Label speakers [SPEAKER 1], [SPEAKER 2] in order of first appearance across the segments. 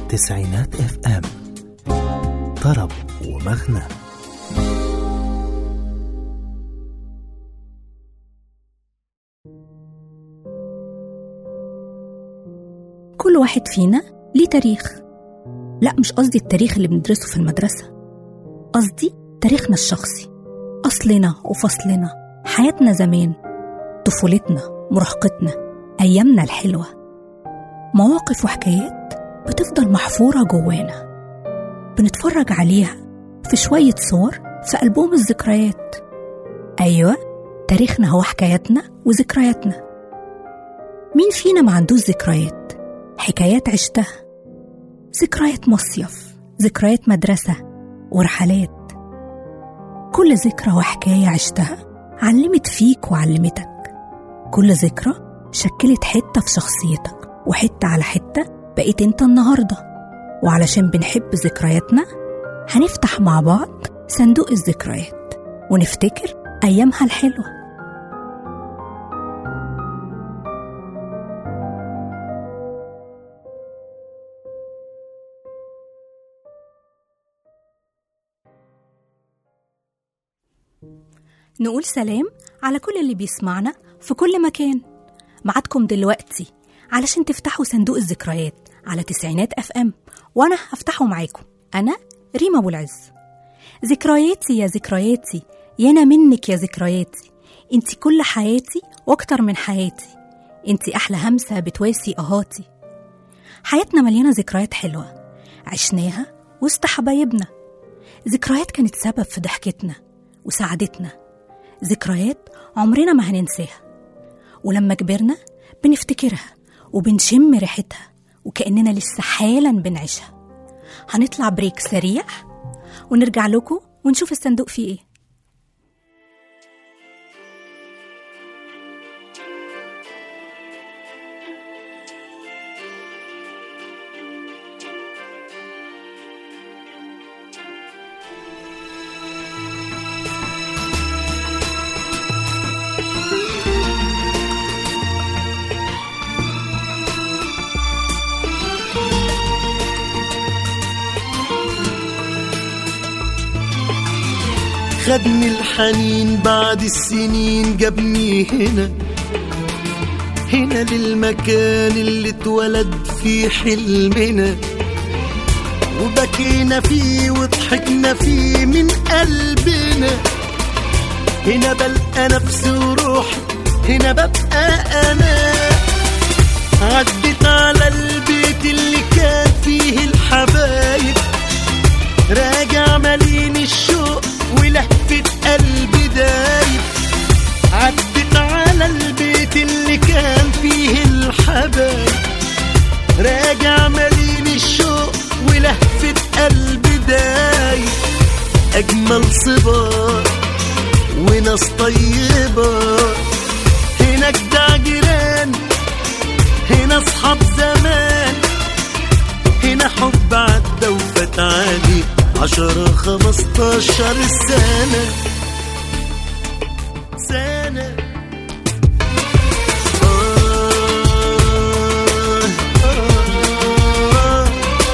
[SPEAKER 1] تسعينات اف ام طرب ومغنى
[SPEAKER 2] كل واحد فينا ليه تاريخ لا مش قصدي التاريخ اللي بندرسه في المدرسة قصدي تاريخنا الشخصي أصلنا وفصلنا حياتنا زمان طفولتنا مراهقتنا أيامنا الحلوة مواقف وحكايات بتفضل محفورة جوانا بنتفرج عليها في شوية صور في ألبوم الذكريات أيوة تاريخنا هو حكاياتنا وذكرياتنا مين فينا ما عندوش ذكريات حكايات عشتها ذكريات مصيف ذكريات مدرسة ورحلات كل ذكرى وحكاية عشتها علمت فيك وعلمتك كل ذكرى شكلت حتة في شخصيتك وحتة على حتة بقيت انت النهاردة وعلشان بنحب ذكرياتنا هنفتح مع بعض صندوق الذكريات ونفتكر أيامها الحلوة نقول سلام على كل اللي بيسمعنا في كل مكان معادكم دلوقتي علشان تفتحوا صندوق الذكريات على تسعينات اف ام وانا هفتحه معاكم انا ريما ابو العز ذكرياتي يا ذكرياتي يانا منك يا ذكرياتي انت كل حياتي واكتر من حياتي انت احلى همسه بتواسي اهاتي حياتنا مليانه ذكريات حلوه عشناها وسط حبايبنا ذكريات كانت سبب في ضحكتنا وسعادتنا ذكريات عمرنا ما هننساها ولما كبرنا بنفتكرها وبنشم ريحتها وكأننا لسه حالا بنعيشها هنطلع بريك سريع ونرجع لكم ونشوف الصندوق فيه ايه
[SPEAKER 3] خدني الحنين بعد السنين جابني هنا هنا للمكان اللي اتولد فيه حلمنا وبكينا فيه وضحكنا فيه من قلبنا هنا بلقى نفسي وروحي هنا ببقى انا عدت على البيت اللي كان فيه الحبايب راجع مليان الشوق ولهفة قلبي دايب عدت على البيت اللي كان فيه الحبايب راجع مليان الشوق ولهفة قلبي دايب أجمل صبار وناس طيبة هنا جدع جيران هنا أصحاب زمان هنا حب عدى وفات عليه عشرة خمستاشر سنة سنة آه آه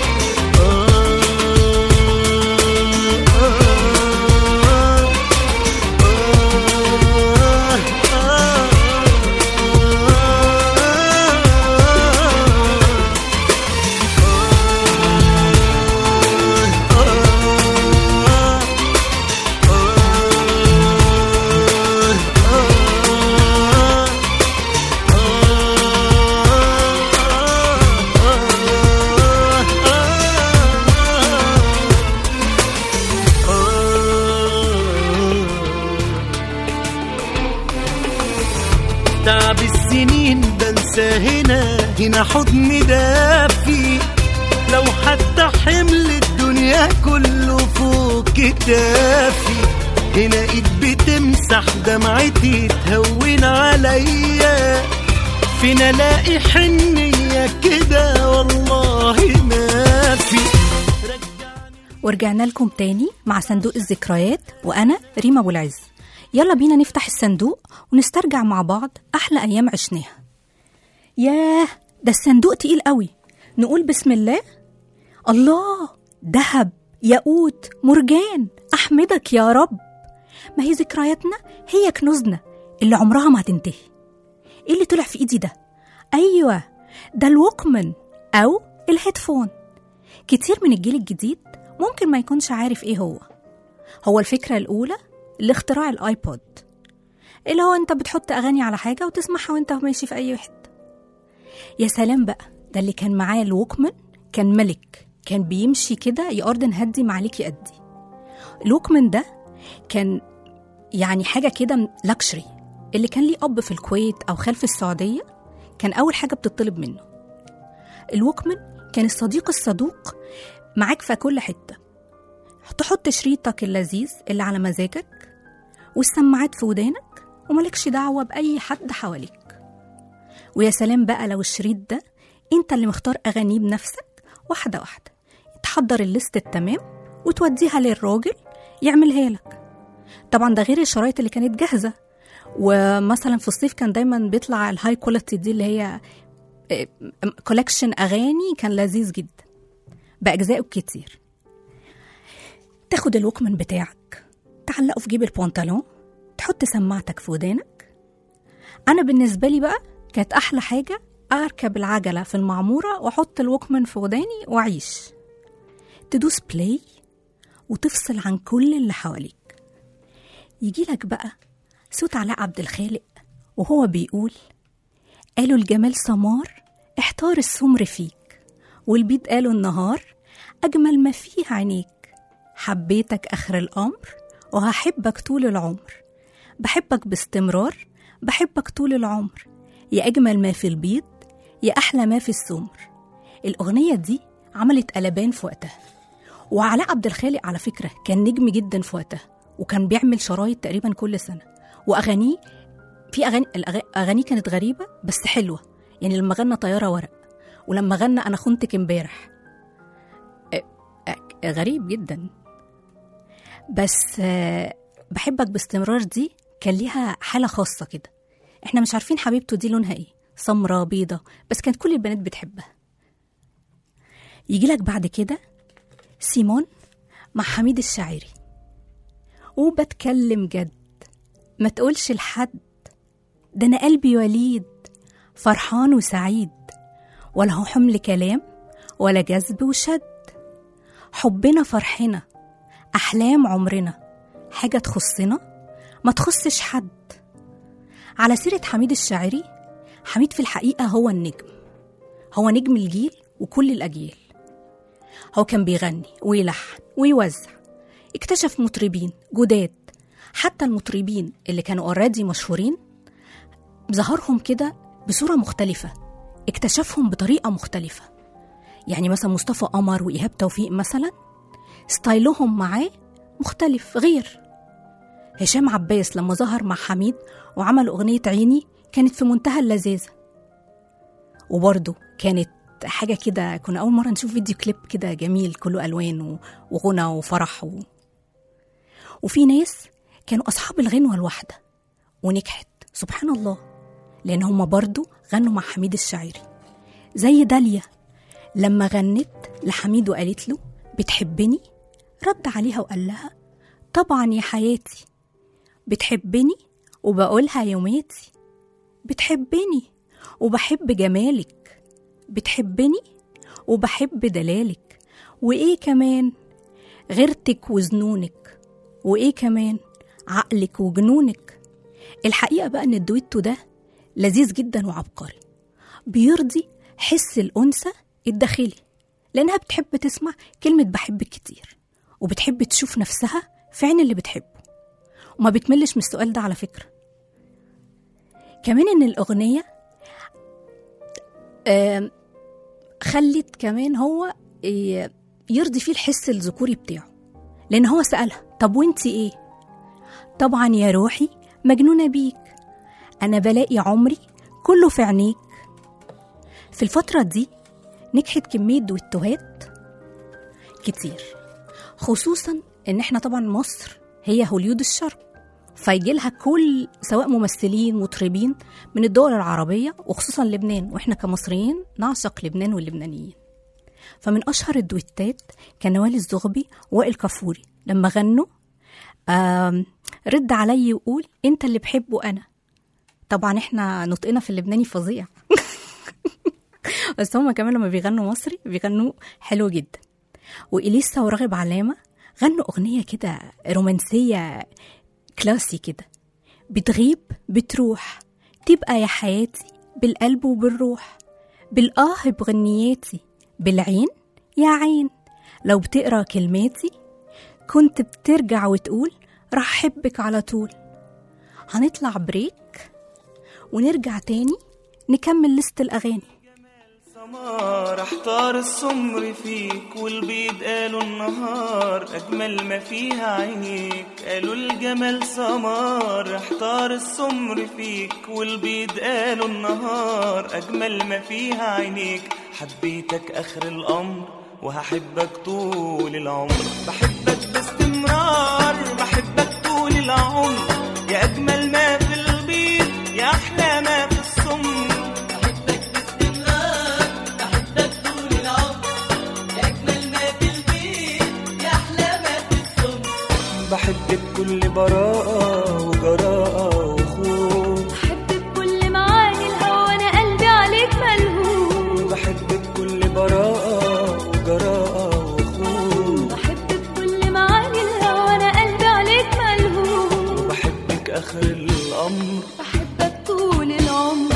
[SPEAKER 3] تعب السنين بنسى هنا هنا حضن دافي لو حتى حمل الدنيا كله فوق كتافي هنا ايد بتمسح دمعتي تهون عليا فين الاقي حنية كده والله ما في رجعني
[SPEAKER 2] ورجعنا لكم تاني مع صندوق الذكريات وأنا ريما أبو العز يلا بينا نفتح الصندوق ونسترجع مع بعض أحلى أيام عشناها ياه ده الصندوق تقيل قوي نقول بسم الله الله دهب ياقوت مرجان احمدك يا رب ما هي ذكرياتنا هي كنوزنا اللي عمرها ما هتنتهي ايه اللي طلع في ايدي ده ايوه ده الوكمان او الهيدفون كتير من الجيل الجديد ممكن ما يكونش عارف ايه هو هو الفكره الاولى لاختراع الايبود اللي هو انت بتحط اغاني على حاجه وتسمعها وانت ماشي في اي حته يا سلام بقى ده اللي كان معاه الوكمان كان ملك كان بيمشي كده يا ارض هدي معليك يأدي الوكمان ده كان يعني حاجه كده لكشري اللي كان ليه اب في الكويت او خال في السعوديه كان اول حاجه بتطلب منه الوكمان كان الصديق الصدوق معاك في كل حته تحط شريطك اللذيذ اللي على مزاجك والسماعات في ودانك وملكش دعوه باي حد حواليك ويا سلام بقى لو الشريط ده انت اللي مختار اغانيه بنفسك واحده واحده تحضر الليست التمام وتوديها للراجل يعملها لك طبعا ده غير الشرايط اللي كانت جاهزه ومثلا في الصيف كان دايما بيطلع الهاي كواليتي دي اللي هي كولكشن اغاني كان لذيذ جدا باجزائه كتير تاخد الوكمان بتاعك تعلقه في جيب البنطلون تحط سماعتك في ودانك انا بالنسبه لي بقى كانت احلى حاجه اركب العجله في المعموره واحط الوكمان في وداني واعيش تدوس بلاي وتفصل عن كل اللي حواليك يجي لك بقى صوت علاء عبد الخالق وهو بيقول قالوا الجمال سمار احتار السمر فيك والبيض قالوا النهار أجمل ما فيه عينيك حبيتك آخر الأمر وهحبك طول العمر بحبك باستمرار بحبك طول العمر يا أجمل ما في البيض يا أحلى ما في السمر الأغنية دي عملت قلبان في وقتها وعلاء عبد الخالق على فكرة كان نجم جدا في وقتها وكان بيعمل شرايط تقريبا كل سنة وأغانيه في أغاني الأغا- أغانيه كانت غريبة بس حلوة يعني لما غنى طيارة ورق ولما غنى أنا خنتك امبارح أ- أ- غريب جدا بس آه، بحبك باستمرار دي كان ليها حالة خاصة كده احنا مش عارفين حبيبته دي لونها ايه سمراء بيضة بس كانت كل البنات بتحبها يجيلك بعد كده سيمون مع حميد الشاعري وبتكلم جد ما تقولش لحد ده انا قلبي وليد فرحان وسعيد ولا هو حمل كلام ولا جذب وشد حبنا فرحنا احلام عمرنا حاجه تخصنا ما تخصش حد على سيره حميد الشاعري حميد في الحقيقه هو النجم هو نجم الجيل وكل الاجيال هو كان بيغني ويلحن ويوزع اكتشف مطربين جداد حتى المطربين اللي كانوا اوريدي مشهورين ظهرهم كده بصورة مختلفة اكتشفهم بطريقة مختلفة يعني مثلا مصطفى قمر وإيهاب توفيق مثلا ستايلهم معاه مختلف غير هشام عباس لما ظهر مع حميد وعمل أغنية عيني كانت في منتهى اللذاذة وبرضه كانت حاجة كده كنا أول مرة نشوف فيديو كليب كده جميل كله ألوان و- وغنى وفرح و... وفي ناس كانوا أصحاب الغنوة الواحدة ونجحت سبحان الله لأن هما برضو غنوا مع حميد الشاعري زي داليا لما غنت لحميد وقالت له بتحبني رد عليها وقال لها طبعا يا حياتي بتحبني وبقولها يوماتي بتحبني وبحب جمالك بتحبني وبحب دلالك وإيه كمان غيرتك وزنونك وإيه كمان عقلك وجنونك الحقيقة بقى إن الدويتو ده لذيذ جدا وعبقري بيرضي حس الأنثى الداخلي لأنها بتحب تسمع كلمة بحبك كتير وبتحب تشوف نفسها في عين اللي بتحبه وما بتملش من السؤال ده على فكرة كمان إن الأغنية آم، خلت كمان هو ي- يرضي فيه الحس الذكوري بتاعه لأن هو سألها طب وانتي ايه؟ طبعا يا روحي مجنونة بيك أنا بلاقي عمري كله في عينيك في الفترة دي نجحت كمية دويتوهات كتير خصوصا إن إحنا طبعا مصر هي هوليود الشرق فيجي لها كل سواء ممثلين مطربين من الدول العربية وخصوصا لبنان وإحنا كمصريين نعشق لبنان واللبنانيين فمن أشهر الدويتات كان نوال الزغبي وائل كفوري لما غنوا آم، رد علي وقول انت اللي بحبه انا طبعا احنا نطقنا في اللبناني فظيع بس هما كمان لما بيغنوا مصري بيغنوا حلو جدا وإليسا وراغب علامة غنوا أغنية كده رومانسية كلاسي كده بتغيب بتروح تبقى يا حياتي بالقلب وبالروح بالآه بغنياتي بالعين يا عين لو بتقرا كلماتي كنت بترجع وتقول راح أحبك على طول هنطلع بريك ونرجع تاني نكمل لست الأغاني
[SPEAKER 4] سمار احتار السمر فيك والبيض قالوا النهار اجمل ما فيها عينيك قالوا الجمال سمار احتار السمر فيك والبيض قالوا النهار اجمل ما فيها عينيك حبيتك اخر الامر وهحبك طول العمر بحبك باستمرار بحبك طول العمر يا اجمل ما في البيض يا احلى ما في السمر بحبك بكل براءة وجراءة وخوف
[SPEAKER 5] بحب بكل معاني الهوى انا قلبي عليك ملهوف
[SPEAKER 4] بحبك بكل براءة وجراءة وخوف
[SPEAKER 5] بحب بكل معاني الهوى انا قلبي عليك ملهوف
[SPEAKER 4] بحبك آخر الأمر
[SPEAKER 5] بحبك طول العمر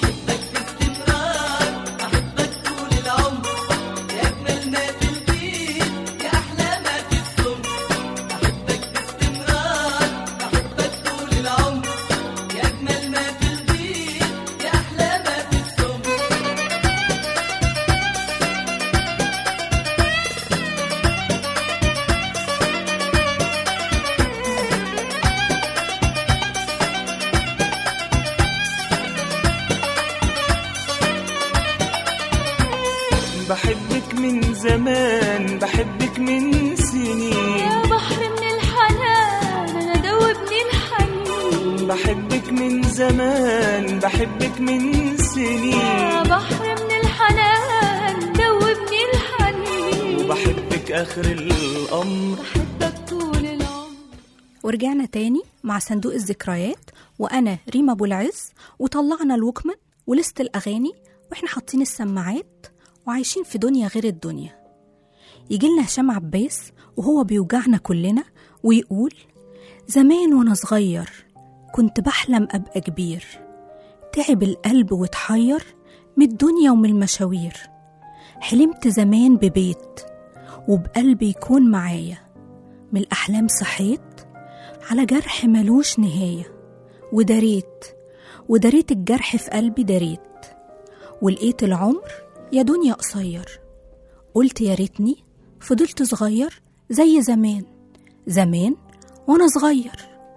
[SPEAKER 4] بحبك من زمان بحبك من سنين
[SPEAKER 5] يا بحر من الحنان انا دوبني الحنين
[SPEAKER 4] بحبك من زمان بحبك من
[SPEAKER 5] يا
[SPEAKER 4] سنين
[SPEAKER 5] بحر من الحنان دوبني الحنين
[SPEAKER 4] بحبك آخر الأمر
[SPEAKER 5] بحبك طول العمر
[SPEAKER 2] ورجعنا تاني مع صندوق الذكريات وأنا ريما أبو العز وطلعنا الوكمان ولست الأغاني وإحنا حاطين السماعات وعايشين في دنيا غير الدنيا يجيلنا هشام عباس وهو بيوجعنا كلنا ويقول زمان وأنا صغير كنت بحلم أبقى كبير تعب القلب واتحير من الدنيا ومن المشاوير حلمت زمان ببيت وبقلبي يكون معايا من الأحلام صحيت على جرح ملوش نهاية وداريت وداريت الجرح في قلبي داريت ولقيت العمر يا دنيا قصير قلت يا ريتني فضلت صغير زي زمان زمان وانا صغير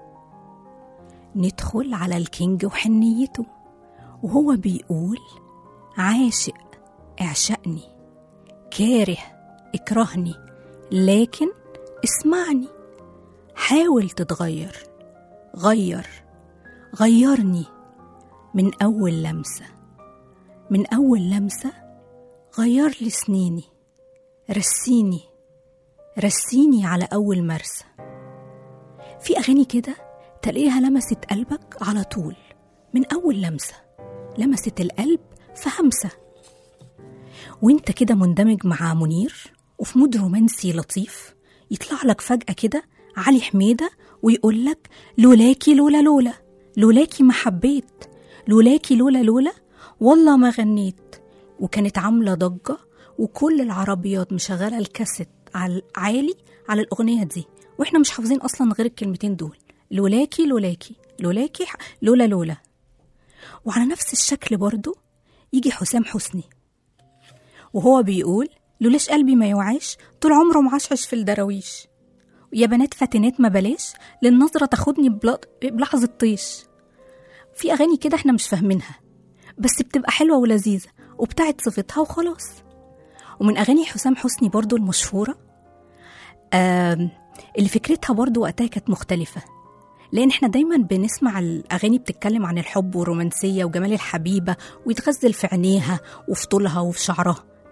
[SPEAKER 2] ندخل على الكينج وحنيته وهو بيقول عاشق اعشقني كاره اكرهني لكن اسمعني حاول تتغير غير غيرني من أول لمسة من أول لمسة غير لي سنيني رسيني رسيني على أول مرسى في أغاني كده تلاقيها لمست قلبك على طول من أول لمسة لمست القلب في همسة وانت كده مندمج مع منير وفي مود رومانسي لطيف يطلع لك فجأة كده علي حميدة ويقول لك لولاكي لولا لولا لولاكي ما حبيت لولاكي لولا لولا والله ما غنيت وكانت عاملة ضجة وكل العربيات مشغلة الكاسيت على عالي على الأغنية دي واحنا مش حافظين أصلا غير الكلمتين دول لولاكي لولاكي لولاكي ح- لولا لولا وعلى نفس الشكل برضو يجي حسام حسني وهو بيقول لولاش قلبي ما يوعاش طول عمره معشعش في الدراويش يا بنات فاتنات ما بلاش للنظرة تاخدني بلا- بلحظة طيش في أغاني كده احنا مش فاهمينها بس بتبقى حلوة ولذيذة وبتاعت صفتها وخلاص ومن أغاني حسام حسني برضو المشهورة آم، اللي فكرتها برضو وقتها كانت مختلفة لأن احنا دايما بنسمع الأغاني بتتكلم عن الحب والرومانسية وجمال الحبيبة ويتغزل في عينيها وفي طولها وفي شعرها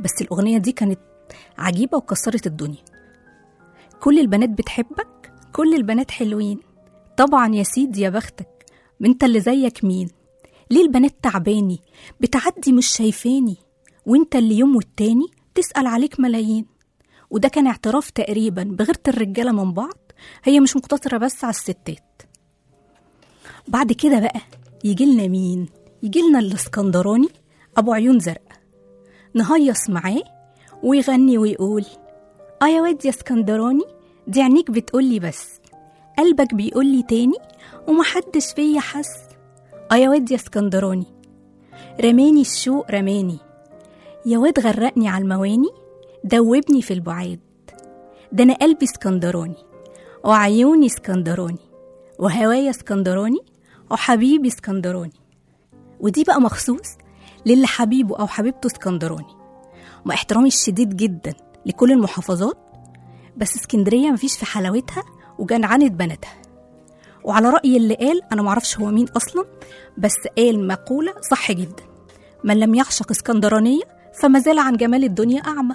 [SPEAKER 2] بس الأغنية دي كانت عجيبة وكسرت الدنيا كل البنات بتحبك كل البنات حلوين طبعا يا سيدي يا بختك ما انت اللي زيك مين ليه البنات تعباني بتعدي مش شايفاني وانت اللي يوم والتاني تسأل عليك ملايين وده كان اعتراف تقريبا بغيرة الرجالة من بعض هي مش مقتصرة بس على الستات بعد كده بقى يجيلنا مين يجيلنا الاسكندراني ابو عيون زرقاء نهيص معاه ويغني ويقول اه يا واد يا اسكندراني دي عينيك بتقولي بس قلبك بيقولي تاني ومحدش فيا حس اه يا واد يا اسكندراني رماني الشوق رماني يا واد غرقني على المواني دوبني في البعاد ده انا قلبي اسكندراني وعيوني اسكندراني وهوايا اسكندراني وحبيبي اسكندراني ودي بقى مخصوص للي حبيبه او حبيبته اسكندراني مع احترامي الشديد جدا لكل المحافظات بس اسكندريه مفيش في حلاوتها وجنعنة بناتها وعلى رأي اللي قال أنا معرفش هو مين أصلا بس قال مقولة صح جدا من لم يعشق اسكندرانية فما زال عن جمال الدنيا أعمى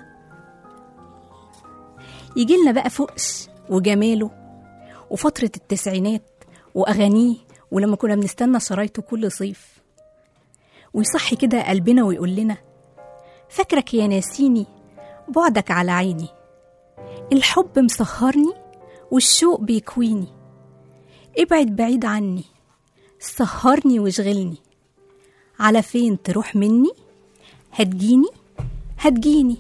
[SPEAKER 2] يجي لنا بقى فقش وجماله وفترة التسعينات وأغانيه ولما كنا بنستنى شرايطه كل صيف ويصحي كده قلبنا ويقول لنا فاكرك يا ناسيني بعدك على عيني الحب مسهرني والشوق بيكويني ابعد بعيد عني سهرني واشغلني على فين تروح مني هتجيني هتجيني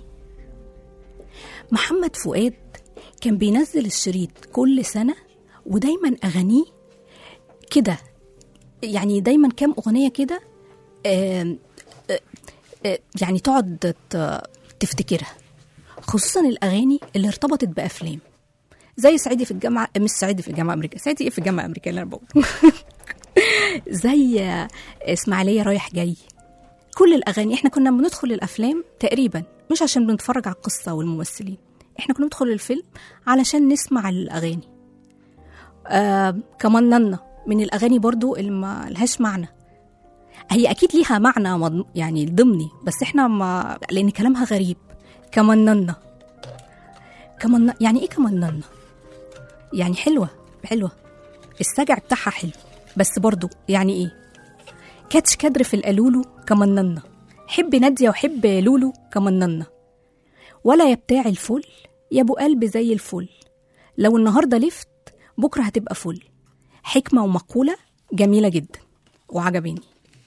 [SPEAKER 2] محمد فؤاد كان بينزل الشريط كل سنة ودايما أغانيه كده يعني دايما كام أغنية كده آم، آه، آه، يعني تقعد ت- تفتكرها خصوصا الأغاني اللي ارتبطت بأفلام زي صعيدي في الجامعة مش صعيدي في الجامعة الأمريكية صعيدي إيه في الجامعة الأمريكية اللي أنا بقوله زي آه، إسماعيلية رايح جاي كل الأغاني إحنا كنا بندخل الأفلام تقريبا مش عشان بنتفرج على القصة والممثلين إحنا كنا بندخل الفيلم علشان نسمع الأغاني آه كمان ننا من الأغاني برضو اللي ما لهاش معنى هي أكيد ليها معنى مضم- يعني ضمني بس إحنا ما لأن كلامها غريب كمان ننا كمان يعني إيه كمان ننا يعني حلوة حلوة السجع بتاعها حلو بس برضو يعني إيه كاتش كدر في القالولو كمان ننا حب نادية وحب لولو كمان ننا ولا يا بتاع الفل يا ابو قلب زي الفل لو النهارده لفت بكره هتبقى فل حكمه ومقوله جميله جدا وعجباني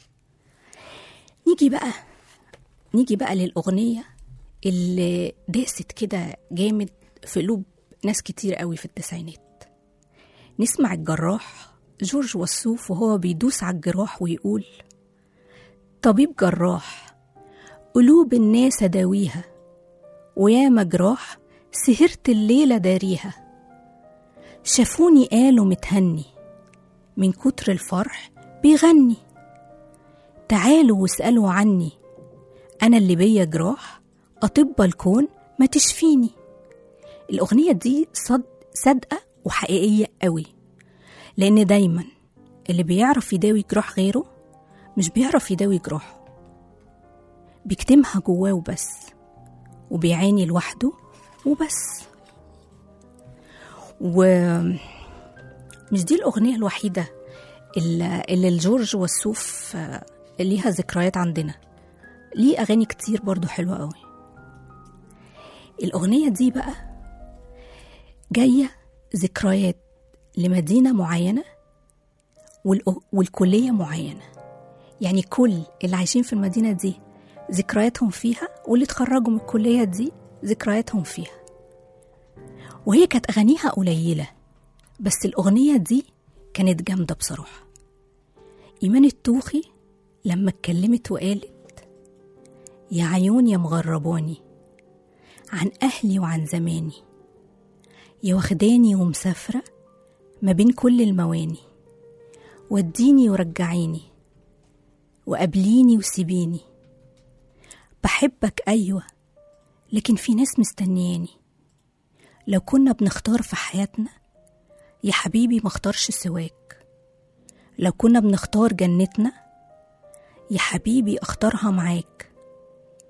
[SPEAKER 2] نيجي بقى نيجي بقى للاغنيه اللي داست كده جامد في قلوب ناس كتير قوي في التسعينات نسمع الجراح جورج وسوف وهو بيدوس على الجراح ويقول طبيب جراح قلوب الناس داويها ويا مجراح سهرت الليلة داريها شافوني قالوا متهني من كتر الفرح بيغني تعالوا واسألوا عني أنا اللي بيا جراح أطب الكون ما تشفيني الأغنية دي صد صادقة وحقيقية قوي لأن دايما اللي بيعرف يداوي جراح غيره مش بيعرف يداوي جراحه بيكتمها جواه وبس وبيعاني لوحده وبس ومش دي الأغنية الوحيدة اللي اللي الجورج والسوف آه، ليها ذكريات عندنا ليه أغاني كتير برضو حلوة قوي الأغنية دي بقى جاية ذكريات لمدينة معينة والأ- والكلية معينة يعني كل اللي عايشين في المدينة دي ذكرياتهم فيها واللي اتخرجوا من الكلية دي ذكرياتهم فيها وهي كانت أغانيها قليلة بس الأغنية دي كانت جامدة بصراحة إيمان التوخي لما اتكلمت وقالت يا عيون يا مغرباني عن أهلي وعن زماني يا واخداني ومسافرة ما بين كل المواني وديني ورجعيني وقابليني وسيبيني بحبك أيوة لكن في ناس مستنياني لو كنا بنختار في حياتنا يا حبيبي ما اختارش سواك لو كنا بنختار جنتنا يا حبيبي اختارها معاك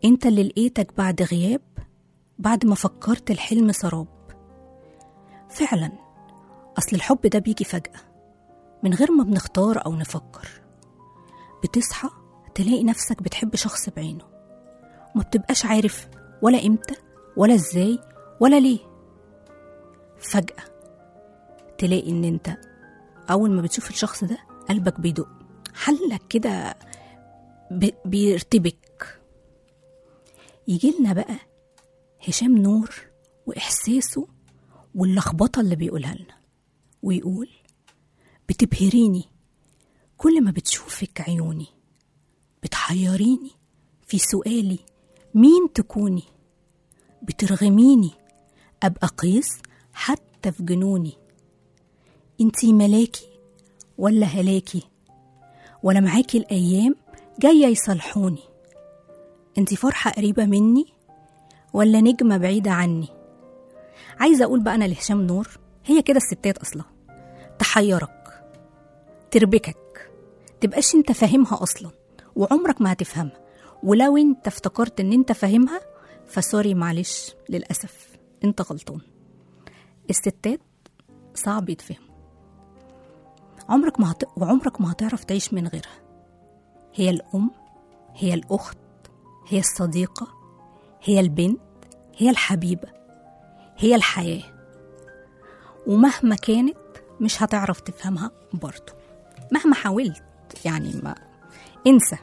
[SPEAKER 2] انت اللي لقيتك بعد غياب بعد ما فكرت الحلم سراب فعلا اصل الحب ده بيجي فجأة من غير ما بنختار او نفكر بتصحى تلاقي نفسك بتحب شخص بعينه وما بتبقاش عارف ولا امتى ولا ازاي ولا ليه فجأة تلاقي ان انت اول ما بتشوف الشخص ده قلبك بيدق حلك كده بي- بيرتبك يجيلنا بقى هشام نور وإحساسه واللخبطة اللي بيقولها لنا ويقول بتبهريني كل ما بتشوفك عيوني بتحيريني في سؤالي مين تكوني بترغميني أبقى قيس حتى في جنوني انتي ملاكي ولا هلاكي ولا معاكي الأيام جاية يصلحوني انتي فرحة قريبة مني ولا نجمة بعيدة عني عايزة أقول بقى أنا لهشام نور هي كده الستات أصلا تحيرك تربكك تبقاش انت فاهمها أصلا وعمرك ما هتفهمها ولو انت افتكرت ان انت فاهمها فسوري معلش للأسف انت غلطان الستات صعب يتفهم عمرك ما هت... وعمرك ما هتعرف تعيش من غيرها هي الأم هي الأخت هي الصديقة هي البنت هي الحبيبة هي الحياة ومهما كانت مش هتعرف تفهمها برضو مهما حاولت يعني ما انسى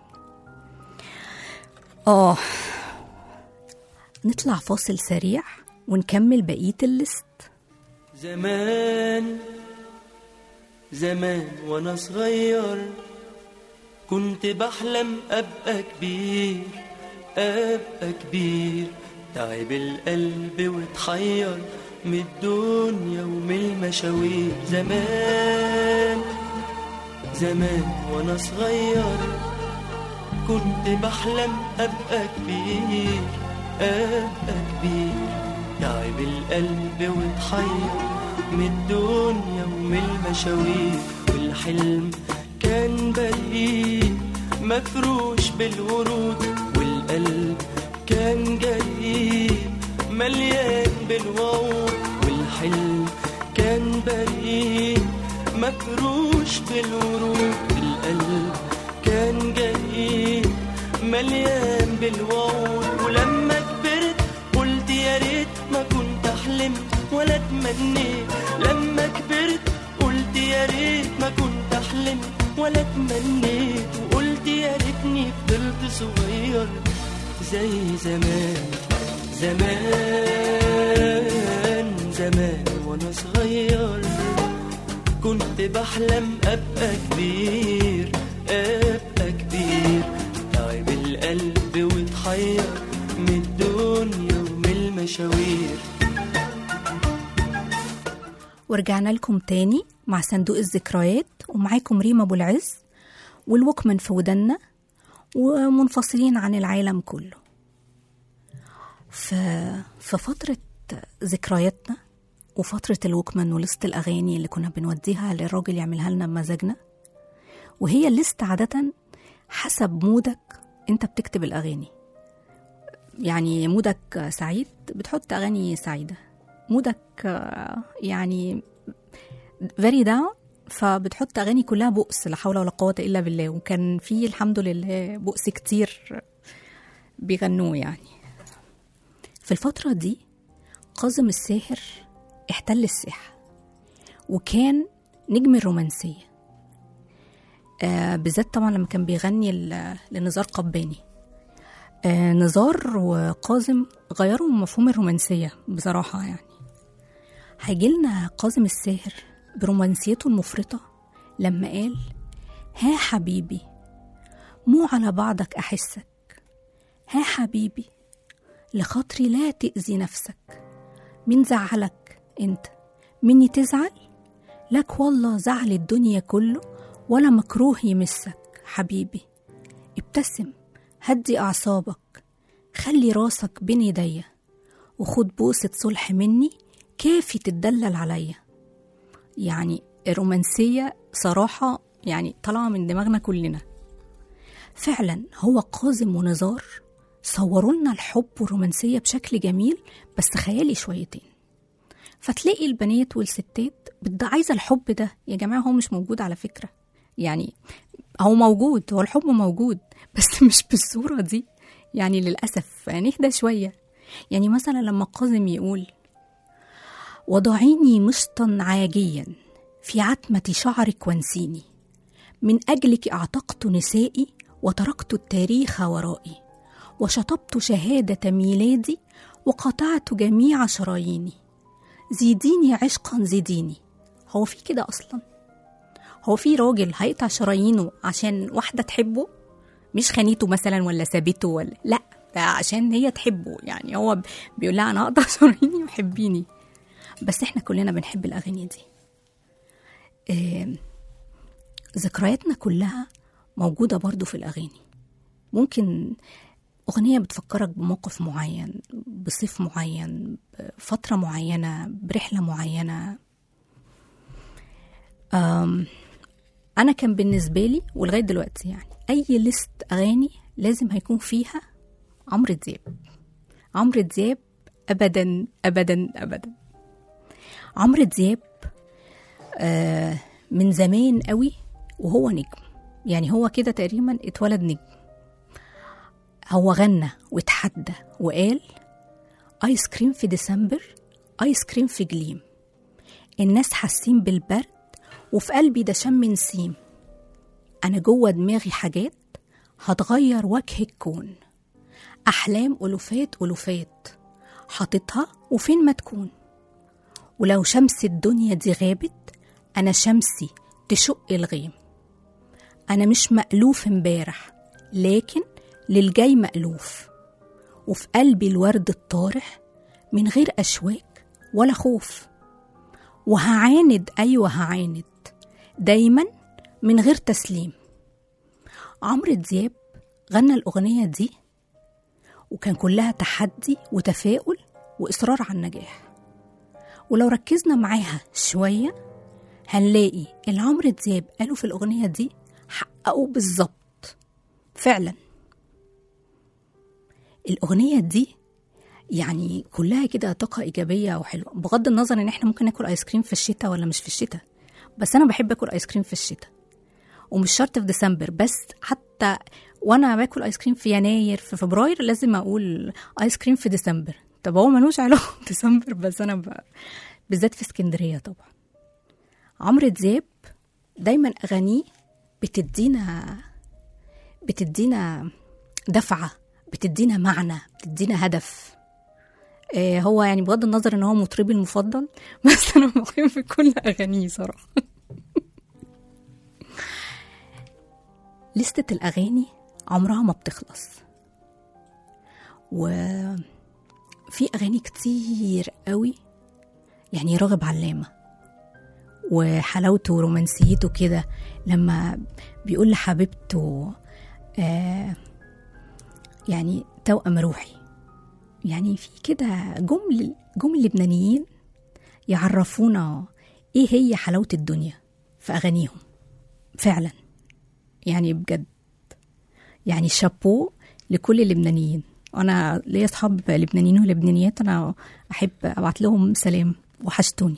[SPEAKER 2] اه نطلع فاصل سريع ونكمل بقية الليست
[SPEAKER 3] زمان زمان وانا صغير كنت بحلم ابقى كبير ابقى كبير تعب القلب واتحير من الدنيا ومن المشاوير زمان زمان وانا صغير كنت بحلم ابقى كبير ابقى كبير تعب القلب واتحير من الدنيا ومن المشاوير والحلم كان بريء مفروش بالورود والقلب كان جريء مليان بالوعود والحلم كان بريء مفروش بالورود القلب كان جريء مليان بالوعود ولما كبرت قلت يا ريت ما كنت حلمت ولا تمنيت لما كبرت قلت يا ريت ما كنت حلمت ولا تمنيت وقلت يا ريتني فضلت صغير زي زمان زمان زمان وانا صغير كنت بحلم ابقى كبير ابقى كبير تعب القلب واتحير من الدنيا ومن المشاوير
[SPEAKER 2] ورجعنا لكم تاني مع صندوق الذكريات ومعاكم ريما ابو العز والوكمان في ودنا ومنفصلين عن العالم كله ف... في فترة ذكرياتنا وفترة الوكمان ولست الأغاني اللي كنا بنوديها للراجل يعملها لنا بمزاجنا وهي الليست عادة حسب مودك انت بتكتب الأغاني يعني مودك سعيد بتحط أغاني سعيدة مودك آه، يعني very down فبتحط أغاني كلها بؤس لا حول ولا قوة إلا بالله وكان في الحمد لله بؤس كتير بيغنوه يعني في الفترة دي قاسم الساهر احتل الساحة وكان نجم الرومانسية آه بالذات طبعا لما كان بيغني ل- لنزار قباني آه نزار وقاسم غيروا مفهوم الرومانسية بصراحة يعني هيجيلنا قاسم الساهر برومانسيته المفرطة لما قال ها حبيبي مو على بعضك أحسك ها حبيبي لخاطري لا تأذي نفسك مين زعلك انت مني تزعل لك والله زعل الدنيا كله ولا مكروه يمسك حبيبي ابتسم هدي أعصابك خلي راسك بين ايديا وخد بوسة صلح مني كافي تتدلل عليا يعني الرومانسية صراحة يعني طالعة من دماغنا كلنا فعلا هو قازم ونزار صوروا لنا الحب والرومانسية بشكل جميل بس خيالي شويتين فتلاقي البنات والستات بت- عايزة الحب ده يا جماعة هو مش موجود على فكرة يعني هو موجود هو الحب موجود بس مش بالصورة دي يعني للأسف يعني اهدى شوية يعني مثلا لما القاظم يقول وضعيني مشطا عاجيا في عتمة شعرك وانسيني من أجلك أعتقت نسائي وتركت التاريخ ورائي وشطبت شهادة ميلادي وقطعت جميع شراييني زيديني عشقا زيديني هو في كده أصلا هو في راجل هيقطع شرايينه عشان واحدة تحبه مش خانيته مثلا ولا سابته ولا لا ده عشان هي تحبه يعني هو بيقول لها انا هقطع شراييني وحبيني بس احنا كلنا بنحب الاغاني دي آم، ذكرياتنا كلها موجودة برضو في الأغاني ممكن أغنية بتفكرك بموقف معين بصيف معين بفترة معينة برحلة معينة أم أنا كان بالنسبة لي ولغاية دلوقتي يعني أي ليست أغاني لازم هيكون فيها عمرو دياب عمرو دياب أبدا أبدا أبدا عمرو دياب آه من زمان قوي وهو نجم يعني هو كده تقريبا اتولد نجم هو غنى واتحدى وقال ايس كريم في ديسمبر ايس كريم في جليم الناس حاسين بالبرد وفي قلبي ده شم نسيم انا جوه دماغي حاجات هتغير وجه الكون احلام الوفات الوفات حاططها وفين ما تكون ولو شمس الدنيا دي غابت انا شمسي تشق الغيم انا مش مألوف امبارح لكن للجاي مألوف وفي قلبي الورد الطارح من غير أشواك ولا خوف وهعاند أيوة هعاند دايما من غير تسليم عمرو دياب غنى الأغنية دي وكان كلها تحدي وتفاؤل وإصرار على النجاح ولو ركزنا معاها شوية هنلاقي اللي عمرو دياب قاله في الأغنية دي حققه بالظبط فعلا الأغنية دي يعني كلها كده طاقة إيجابية وحلوة بغض النظر إن إحنا ممكن ناكل آيس كريم في الشتاء ولا مش في الشتاء بس أنا بحب آكل آيس كريم في الشتاء ومش شرط في ديسمبر بس حتى وأنا باكل آيس كريم في يناير في فبراير لازم أقول آيس كريم في ديسمبر طب هو ملوش علاقة بديسمبر بس أنا ب... بالذات في اسكندرية طبعا عمرو دياب دايما أغانيه بتدينا بتدينا دفعة بتدينا معنى بتدينا هدف آه هو يعني بغض النظر ان هو مطربي المفضل بس انا بحب كل اغانيه صراحه لستة الأغاني عمرها ما بتخلص وفي أغاني كتير قوي يعني راغب علامة وحلاوته ورومانسيته كده لما بيقول لحبيبته آه يعني توأم روحي يعني في كده جمل جمل لبنانيين يعرفونا ايه هي حلاوة الدنيا في أغانيهم فعلا يعني بجد يعني شابو لكل اللبنانيين وانا ليا اصحاب لبنانيين ولبنانيات انا احب ابعت لهم سلام وحشتوني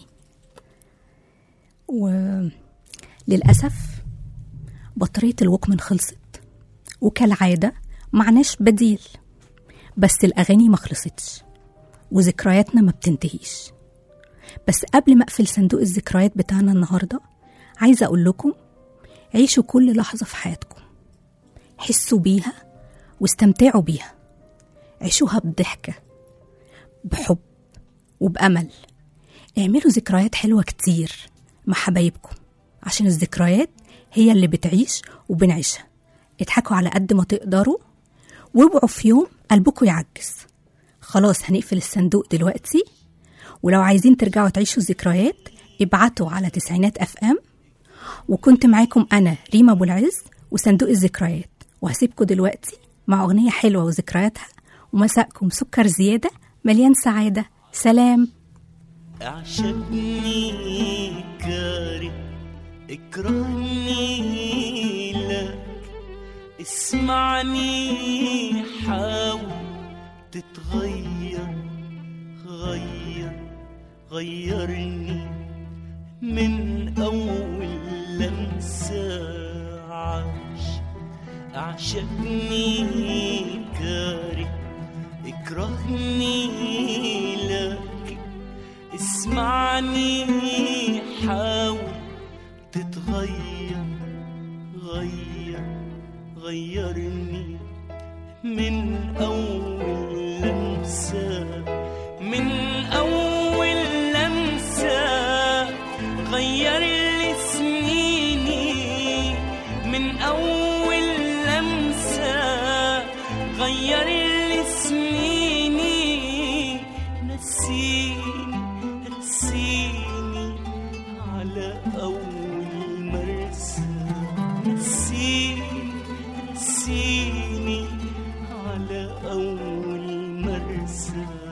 [SPEAKER 2] وللاسف بطاريه الوكمن خلصت وكالعاده معناش بديل بس الاغاني ما خلصتش وذكرياتنا ما بتنتهيش بس قبل ما اقفل صندوق الذكريات بتاعنا النهارده عايزه اقول لكم عيشوا كل لحظه في حياتكم حسوا بيها واستمتعوا بيها عيشوها بضحكه بحب وبامل اعملوا ذكريات حلوه كتير مع حبايبكم عشان الذكريات هي اللي بتعيش وبنعيشها اضحكوا على قد ما تقدروا واوعوا في يوم قلبكم يعجز خلاص هنقفل الصندوق دلوقتي ولو عايزين ترجعوا تعيشوا الذكريات ابعتوا على تسعينات اف ام وكنت معاكم انا ريما ابو العز وصندوق الذكريات وهسيبكم دلوقتي مع اغنيه حلوه وذكرياتها ومساءكم سكر زياده مليان سعاده سلام
[SPEAKER 3] اعشقني كاره اكرهني لا اسمعني حاول تتغير غير غيرني من أول لمسة عاش أعشقني كاره اكرهني لكن اسمعني حاول تتغير غير غيرني من أول لمسة من أول لمسة غير لي سنيني من أول لمسة غير لي سنيني نسيني نسيني على أول مرسى نسيني نسيني على أول مرسى